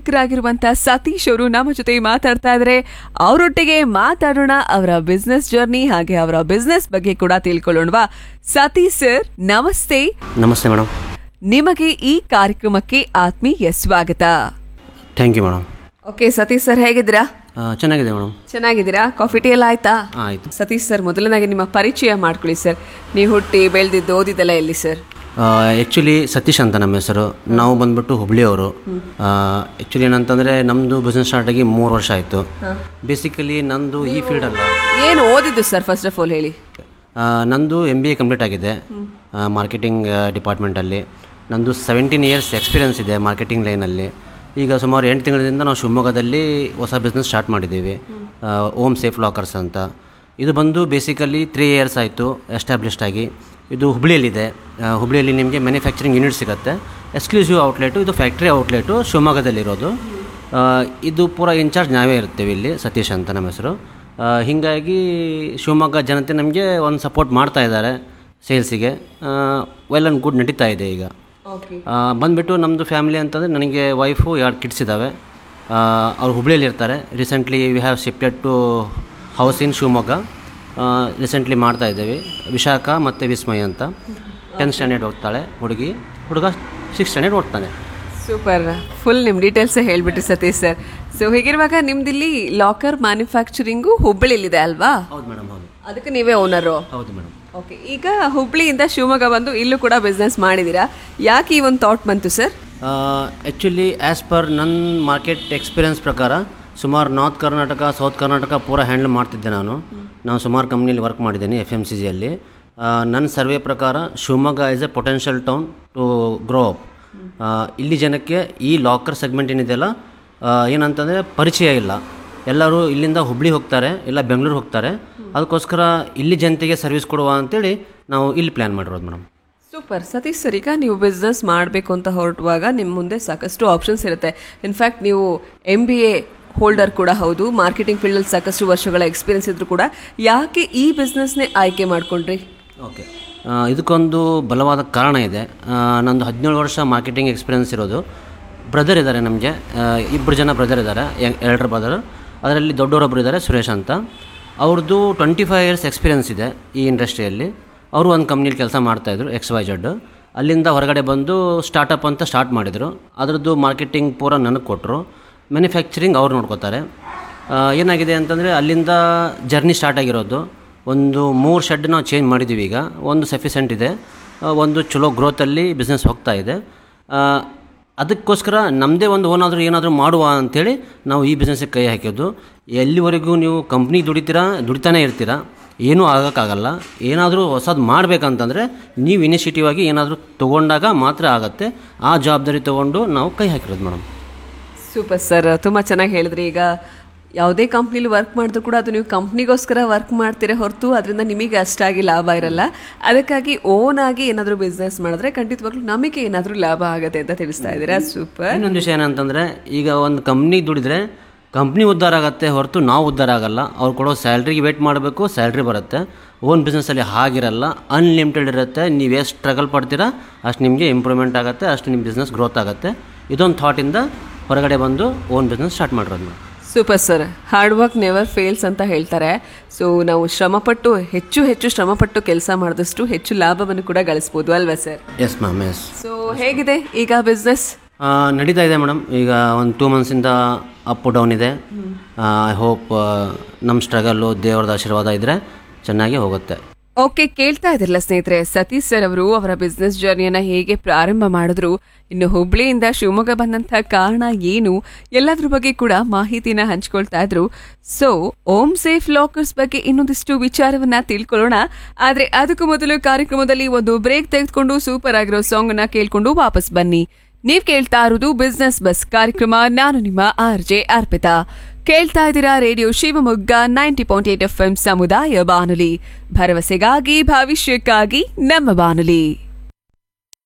ಮಾಲೀಕರಾಗಿರುವಂತ ಸತೀಶ್ ಅವರು ನಮ್ಮ ಜೊತೆ ಮಾತಾಡ್ತಾ ಇದ್ದಾರೆ ಅವರೊಟ್ಟಿಗೆ ಮಾತಾಡೋಣ ಅವರ ಬಿಸ್ನೆಸ್ ಜರ್ನಿ ಹಾಗೆ ಅವರ ಬಿಸ್ನೆಸ್ ಬಗ್ಗೆ ಕೂಡ ತಿಳ್ಕೊಳ್ಳೋಣವಾ ಸತೀಶ್ ಸರ್ ನಮಸ್ತೆ ನಮಸ್ತೆ ಮೇಡಮ್ ನಿಮಗೆ ಈ ಕಾರ್ಯಕ್ರಮಕ್ಕೆ ಆತ್ಮೀಯ ಸ್ವಾಗತ thank you madam okay Satish sir ಹೇಗಿದ್ದೀರಾ ಚೆನ್ನಾಗಿದೆ ಮೇಡಮ್ ಚೆನ್ನಾಗಿದ್ದೀರಾ ಕಾಫಿ ಟೀ ಎಲ್ಲ ಆಯ್ತಾ ಆಯಿತು ಸತೀಶ್ ಸರ್ ಮೊದಲನಾಗಿ ನಿಮ್ಮ ಪರಿಚಯ ಮಾಡ್ಕೊಳ್ಳಿ ಸರ್ ನೀವು ಹುಟ್ಟಿ ಬೆಳೆದಿದ್ದು ಓದಿದ್ದೆಲ್ಲ ಎಲ್ಲಿ ಸರ್ ಆ್ಯಕ್ಚುಲಿ ಸತೀಶ್ ಅಂತ ನಮ್ಮ ಹೆಸರು ನಾವು ಬಂದ್ಬಿಟ್ಟು ಹುಬ್ಳಿಯವರು ಆ್ಯಕ್ಚುಲಿ ಏನಂತಂದರೆ ನಮ್ಮದು ಬಿಸ್ನೆಸ್ ಸ್ಟಾರ್ಟ್ ಆಗಿ ಮೂರು ವರ್ಷ ಆಯಿತು ಬೇಸಿಕಲಿ ನಂದು ಈ ಫೀಲ್ಡ್ ಅಲ್ಲ ಏನು ಓದಿದ್ದು ಸರ್ ಫಸ್ಟ್ ಆಫ್ ಆಲ್ ಹೇಳಿ ಆ, ನಂದು ಎಮ್ ಬಿ ಎ ಕಂಪ್ಲೀಟ್ ಆಗಿದೆ ಮಾರ್ಕೆಟಿಂಗ್ ಡಿಪಾರ್ಟ್ಮೆಂಟಲ್ಲಿ ನಂದು ಸೆವೆಂಟೀನ್ ಇಯರ್ಸ್ ಎಕ್ಸ್ಪೀರಿಯನ್ಸ್ ಇದೆ ಮಾರ್ಕೆಟಿಂಗ್ ಲೈನಲ್ಲಿ ಈಗ ಸುಮಾರು ಎಂಟು ತಿಂಗಳಿಂದ ನಾವು ಶಿವಮೊಗ್ಗದಲ್ಲಿ ಹೊಸ ಬಿಸ್ನೆಸ್ ಸ್ಟಾರ್ಟ್ ಮಾಡಿದ್ದೀವಿ ಓಮ್ ಸೇಫ್ ಲಾಕರ್ಸ್ ಅಂತ ಇದು ಬಂದು ಬೇಸಿಕಲಿ ತ್ರೀ ಇಯರ್ಸ್ ಆಯಿತು ಎಸ್ಟಾಬ್ಲಿಷ್ಡ್ ಆಗಿ ಇದು ಹುಬ್ಳಿಯಲ್ಲಿದೆ ಆ, ಹುಬ್ಳಿಯಲ್ಲಿ ನಿಮಗೆ ಮ್ಯಾನುಫ್ಯಾಕ್ಚರಿಂಗ್ ಯೂನಿಟ್ ಸಿಗುತ್ತೆ ಎಕ್ಸ್ಕ್ಲೂಸಿವ್ ಔಟ್ಲೆಟು ಇದು ಫ್ಯಾಕ್ಟ್ರಿ ಔಟ್ಲೆಟು ಶಿವಮೊಗ್ಗದಲ್ಲಿರೋದು ಆ, ಇದು ಪೂರ ಇನ್ಚಾರ್ಜ್ ನಾವೇ ಇರ್ತೇವೆ ಇಲ್ಲಿ ಸತೀಶ್ ಅಂತ ನಮ್ಮ ಹೆಸರು ಆ, ಹೀಗಾಗಿ ಶಿವಮೊಗ್ಗ ಜನತೆ ನಮಗೆ ಒಂದು ಸಪೋರ್ಟ್ ಮಾಡ್ತಾ ಇದ್ದಾರೆ ಸೇಲ್ಸಿಗೆ ವೆಲ್ ಆ್ಯಂಡ್ ಗುಡ್ ನಡೀತಾ ಇದೆ ಈಗ ಓಕೆ ಆ, ಬಂದ್ಬಿಟ್ಟು ನಮ್ಮದು ಫ್ಯಾಮಿಲಿ ಅಂತಂದರೆ ನನಗೆ ವೈಫು ಎರಡು ಕಿಡ್ಸ್ ಇದ್ದಾವೆ ಅವ್ರು ಹುಬ್ಳಿಯಲ್ಲಿ ಇರ್ತಾರೆ recently we have shifted to house in Shivamogga recently ಮಾಡ್ತಾ ಇದ್ದೇವೆ ವಿಶಾಖ ಮತ್ತು ವಿಸ್ಮಯ ಅಂತ ಟೆಂತ್ ಸ್ಟ್ಯಾಂಡರ್ಡ್ ಹೋಗ್ತಾಳೆ ಹುಡುಗಿ ಹುಡುಗ ಸಿಕ್ಸ್ ಸ್ಟ್ಯಾಂಡರ್ಡ್ ಓದ್ತಾನೆ ಸೂಪರ್ ಫುಲ್ ನಿಮ್ಮ ಡೀಟೇಲ್ಸ್ ಹೇಳ್ಬಿಟ್ರಿ ಸತೀಶ್ ಸರ್ ಸೊ ಹೀಗಿರುವಾಗ ನಿಮ್ದಿಲ್ಲಿ ಲಾಕರ್ ಮ್ಯಾನುಫ್ಯಾಕ್ಚರಿಂಗು ಹುಬ್ಬಳ್ಳಿಲಿದೆ ಅಲ್ವಾ ಹೌದು ಮೇಡಮ್ ಹೌದು ಅದಕ್ಕೆ ನೀವೇ ಓನರು ಹೌದು ಮೇಡಮ್ ಓಕೆ ಈಗ ಹುಬ್ಳಿಯಿಂದ ಶಿವಮೊಗ್ಗ ಬಂದು ಇಲ್ಲೂ ಕೂಡ ಬಿಸ್ನೆಸ್ ಮಾಡಿದ್ದೀರಾ ಯಾಕೆ ಈ ಒಂದು ಥಾಟ್ ಬಂತು ಸರ್ ಆ್ಯಕ್ಚುಲಿ ಆ್ಯಸ್ ಪರ್ ನನ್ನ ಮಾರ್ಕೆಟ್ ಎಕ್ಸ್ಪೀರಿಯನ್ಸ್ ಪ್ರಕಾರ ಸುಮಾರು ನಾರ್ತ್ ಕರ್ನಾಟಕ ಸೌತ್ ಕರ್ನಾಟಕ ಪೂರ ಹ್ಯಾಂಡಲ್ ಮಾಡ್ತಿದ್ದೆ ನಾನು ನಾನು ಸುಮಾರು ಕಂಪ್ನಿಯಲ್ಲಿ ವರ್ಕ್ ಮಾಡಿದ್ದೀನಿ ಎಫ್ ಎಮ್ ಸಿ ಜಿಯಲ್ಲಿ ನನ್ನ ಸರ್ವೆ ಪ್ರಕಾರ Shivamogga is a potential town to grow up ಇಲ್ಲಿ ಜನಕ್ಕೆ ಈ ಲಾಕರ್ ಸೆಗ್ಮೆಂಟ್ ಏನಿದೆಯಲ್ಲ ಆ, ಏನಂತಂದರೆ ಪರಿಚಯ ಇಲ್ಲ ಎಲ್ಲರೂ ಇಲ್ಲಿಂದ ಹುಬ್ಳಿ ಹೋಗ್ತಾರೆ ಇಲ್ಲ ಬೆಂಗಳೂರು ಹೋಗ್ತಾರೆ ಅದಕ್ಕೋಸ್ಕರ ಇಲ್ಲಿ ಜನತೆಗೆ ಸರ್ವಿಸ್ ಕೊಡುವ ಅಂತೇಳಿ ನಾವು ಇಲ್ಲಿ ಪ್ಲ್ಯಾನ್ ಮಾಡಿರೋದು ಮೇಡಮ್ ಸೂಪರ್ ಸತೀಶ್ ಸರ್ ಈಗ ನೀವು ಬಿಸ್ನೆಸ್ ಮಾಡಬೇಕು ಅಂತ ಹೊರಟುವಾಗ ನಿಮ್ಮ ಮುಂದೆ ಸಾಕಷ್ಟು ಆಪ್ಷನ್ಸ್ ಇರುತ್ತೆ ಇನ್ಫ್ಯಾಕ್ಟ್ ನೀವು ಎಮ್ ಬಿ ಎ ಹೋಲ್ಡರ್ ಕೂಡ ಹೌದು ಮಾರ್ಕೆಟಿಂಗ್ ಫೀಲ್ಡಲ್ಲಿ ಸಾಕಷ್ಟು ವರ್ಷಗಳ ಎಕ್ಸ್ಪೀರಿಯನ್ಸ್ ಇದ್ರು ಕೂಡ ಯಾಕೆ ಈ ಬಿಸ್ನೆಸ್ನೇ ಆಯ್ಕೆ ಮಾಡ್ಕೊಂಡ್ರಿ ಓಕೆ ಆ, ಇದಕ್ಕೊಂದು ಬಲವಾದ ಕಾರಣ ಇದೆ ಆ, ನಂದು ಹದಿನೇಳು ವರ್ಷ ಮಾರ್ಕೆಟಿಂಗ್ ಎಕ್ಸ್ಪೀರಿಯನ್ಸ್ ಇರೋದು ಬ್ರದರ್ ಇದ್ದಾರೆ ನಮಗೆ ಇಬ್ಬರು ಜನ ಬ್ರದರ್ ಇದ್ದಾರೆ ಎರಡರ ಬ್ರದರ್ ಅದರಲ್ಲಿ ದೊಡ್ಡವರೊಬ್ಬರು ಇದ್ದಾರೆ ಸುರೇಶ್ ಅಂತ ಅವ್ರದ್ದು ಟ್ವೆಂಟಿ ಫೈವ್ ಇಯರ್ಸ್ ಎಕ್ಸ್ಪೀರಿಯನ್ಸ್ ಇದೆ ಈ ಇಂಡಸ್ಟ್ರಿಯಲ್ಲಿ ಅವರು ಒಂದು ಕಂಪ್ನಿಲಿ ಕೆಲಸ ಮಾಡ್ತಾಯಿದ್ರು ಎಕ್ಸ್ ವೈ ಜಡ್ ಅಲ್ಲಿಂದ ಹೊರಗಡೆ ಬಂದು ಸ್ಟಾರ್ಟಪ್ ಅಂತ ಸ್ಟಾರ್ಟ್ ಮಾಡಿದರು ಅದರದ್ದು ಮಾರ್ಕೆಟಿಂಗ್ ಪೂರ ನನಗೆ ಕೊಟ್ಟರು ಮ್ಯಾನುಫ್ಯಾಕ್ಚರಿಂಗ್ ಅವ್ರು ನೋಡ್ಕೋತಾರೆ ಆ, ಏನಾಗಿದೆ ಅಂತಂದರೆ ಅಲ್ಲಿಂದ ಜರ್ನಿ ಸ್ಟಾರ್ಟ್ ಆಗಿರೋದು ಒಂದು ಮೂರು ಶೆಡ್ ನಾವು ಚೇಂಜ್ ಮಾಡಿದ್ದೀವಿ ಈಗ ಒಂದು ಸಫಿಸೆಂಟ್ ಇದೆ ಆ, ಒಂದು ಚಲೋ ಗ್ರೋತಲ್ಲಿ ಬಿಸ್ನೆಸ್ ಹೋಗ್ತಾ ಇದೆ ಆ, ಅದಕ್ಕೋಸ್ಕರ ನಮ್ಮದೇ ಒಂದು ಓನಾದರೂ ಏನಾದರೂ ಮಾಡುವ ಅಂಥೇಳಿ ನಾವು ಈ ಬಿಸ್ನೆಸ್ಸಿಗೆ ಕೈ ಹಾಕಿದ್ದು ಎಲ್ಲಿವರೆಗೂ ನೀವು ಕಂಪ್ನಿ ದುಡಿತೀರಾ ದುಡಿತಾನೇ ಇರ್ತೀರಾ ಏನೂ ಆಗೋಕ್ಕಾಗಲ್ಲ ಏನಾದರೂ ಹೊಸದು ಮಾಡಬೇಕಂತಂದರೆ ನೀವು ಇನಿಷಿಯೇಟಿವ್ ಆಗಿ ಏನಾದರೂ ತೊಗೊಂಡಾಗ ಮಾತ್ರ ಆಗುತ್ತೆ ಆ ಜವಾಬ್ದಾರಿ ತೊಗೊಂಡು ನಾವು ಕೈ ಹಾಕಿರೋದು ಮೇಡಮ್ ಸೂಪರ್ ಸರ್ ತುಂಬ ಚೆನ್ನಾಗಿ ಹೇಳಿದ್ರಿ ಈಗ ಯಾವುದೇ ಕಂಪ್ನಿಲಿ ವರ್ಕ್ ಮಾಡಿದ್ರು ಕೂಡ ಅದು ನೀವು ಕಂಪ್ನಿಗೋಸ್ಕರ ವರ್ಕ್ ಮಾಡ್ತೀರಾ ಹೊರತು ಅದರಿಂದ ನಿಮಗೆ ಅಷ್ಟಾಗಿ ಲಾಭ ಇರಲ್ಲ ಅದಕ್ಕಾಗಿ ಓನ್ ಆಗಿ ಏನಾದರೂ ಬಿಸ್ನೆಸ್ ಮಾಡಿದ್ರೆ ಖಂಡಿತವಾಗ್ಲೂ ನಮಗೆ ಏನಾದರೂ ಲಾಭ ಆಗುತ್ತೆ ಅಂತ ತಿಳಿಸ್ತಾ ಇದ್ದೀರಾ ಸೂಪರ್ ಇನ್ನೊಂದು ವಿಷಯ ಏನಂತಂದರೆ ಈಗ ಒಂದು ಕಂಪ್ನಿ ದುಡಿದ್ರೆ ಕಂಪ್ನಿ ಉದ್ಧಾರ ಆಗುತ್ತೆ ಹೊರತು ನಾವು ಉದ್ಧಾರ ಆಗಲ್ಲ ಅವ್ರು ಕೊಡೋ ಸ್ಯಾಲ್ರಿಗೆ ವೇಟ್ ಮಾಡಬೇಕು ಸ್ಯಾಲ್ರಿ ಬರುತ್ತೆ ಓನ್ ಬಿಸ್ನೆಸ್ಸಲ್ಲಿ ಹಾಗಿರಲ್ಲ ಅನ್ಲಿಮಿಟೆಡ್ ಇರುತ್ತೆ ನೀವು ಎಷ್ಟು ಸ್ಟ್ರಗಲ್ ಪಡ್ತೀರಾ ಅಷ್ಟು ನಿಮಗೆ ಇಂಪ್ರೂವ್ಮೆಂಟ್ ಆಗುತ್ತೆ ಅಷ್ಟು ನಿಮ್ಮ ಬಿಸ್ನೆಸ್ ಗ್ರೋತ್ ಆಗುತ್ತೆ ಇದೊಂದು ಥಾಟಿಂದ ಹೊರಗಡೆ ಬಂದು ಓನ್ ಬಿಸ್ನೆಸ್ ಸ್ಟಾರ್ಟ್ ಮಾಡಿರೋದು ನಾವು super sir hard work never fails ಅಂತ ಹೇಳ್ತಾರೆ ಸೊ ನಾವು ಶ್ರಮಪಟ್ಟು ಹೆಚ್ಚು ಹೆಚ್ಚು ಶ್ರಮಪಟ್ಟು ಕೆಲಸ ಮಾಡಿದಷ್ಟು ಹೆಚ್ಚು ಲಾಭವನ್ನು ಕೂಡ ಗಳಿಸ್ಬೋದು ಅಲ್ವಾ sir yes ma'am yes so ಹೇಗಿದೆ ಈಗ ಬಿಸ್ನೆಸ್ ನಡೀತಾ ಇದೆ ಮೇಡಮ್ ಈಗ ಒಂದು ಟೂ ಮಂತ್ಸಿಂದ ಅಪ್ ಡೌನ್ ಇದೆ ಐ ಹೋಪ್ ನಮ್ಮ ಸ್ಟ್ರಗಲ್ಲು ದೇವ್ರದ ಆಶೀರ್ವಾದ ಇದ್ದರೆ ಚೆನ್ನಾಗಿ ಹೋಗುತ್ತೆ ಓಕೆ ಕೇಳ್ತಾ ಇದ್ರಲ್ಲ ಸ್ನೇಹಿತರೆ ಸತೀಶ್ ಸರ್ ಅವರು ಅವರ ಬಿಸ್ನೆಸ್ ಜರ್ನಿಯನ್ನ ಹೇಗೆ ಪ್ರಾರಂಭ ಮಾಡಿದ್ರು ಇನ್ನು ಹುಬ್ಳಿಯಿಂದ ಶಿವಮೊಗ್ಗ ಬಂದಂತ ಕಾರಣ ಏನು ಎಲ್ಲದ್ರ ಬಗ್ಗೆ ಕೂಡ ಮಾಹಿತಿನ ಹಂಚ್ಕೊಳ್ತಾ ಇದ್ರು ಸೊ ಓಮ್ ಸೇಫ್ ಲಾಕರ್ಸ್ ಬಗ್ಗೆ ಇನ್ನೊಂದಿಷ್ಟು ವಿಚಾರವನ್ನ ತಿಳ್ಕೊಳ್ಳೋಣ ಆದ್ರೆ ಅದಕ್ಕೂ ಮೊದಲು ಕಾರ್ಯಕ್ರಮದಲ್ಲಿ ಒಂದು ಬ್ರೇಕ್ ತೆಗೆದುಕೊಂಡು ಸೂಪರ್ ಆಗಿರೋ ಸಾಂಗ್ ಅನ್ನ ಕೇಳ್ಕೊಂಡು ವಾಪಸ್ ಬನ್ನಿ ನೀವ್ ಕೇಳ್ತಾ ಇರೋದು ಬಿಸ್ನೆಸ್ ಬಸ್ ಕಾರ್ಯಕ್ರಮ ನಾನು ನಿಮ್ಮ ಆರ್ ಜೆ ಅರ್ಪಿತಾ ಕೇಳ್ತಾ ಇದ್ದೀರಾ radio Shivamogga ninety point eight F M ಸಮುದಾಯ ಬಾನುಲಿ ಭರವಸೆಗಾಗಿ ಭವಿಷ್ಯಕ್ಕಾಗಿ ನಮ್ಮ ಬಾನುಲಿ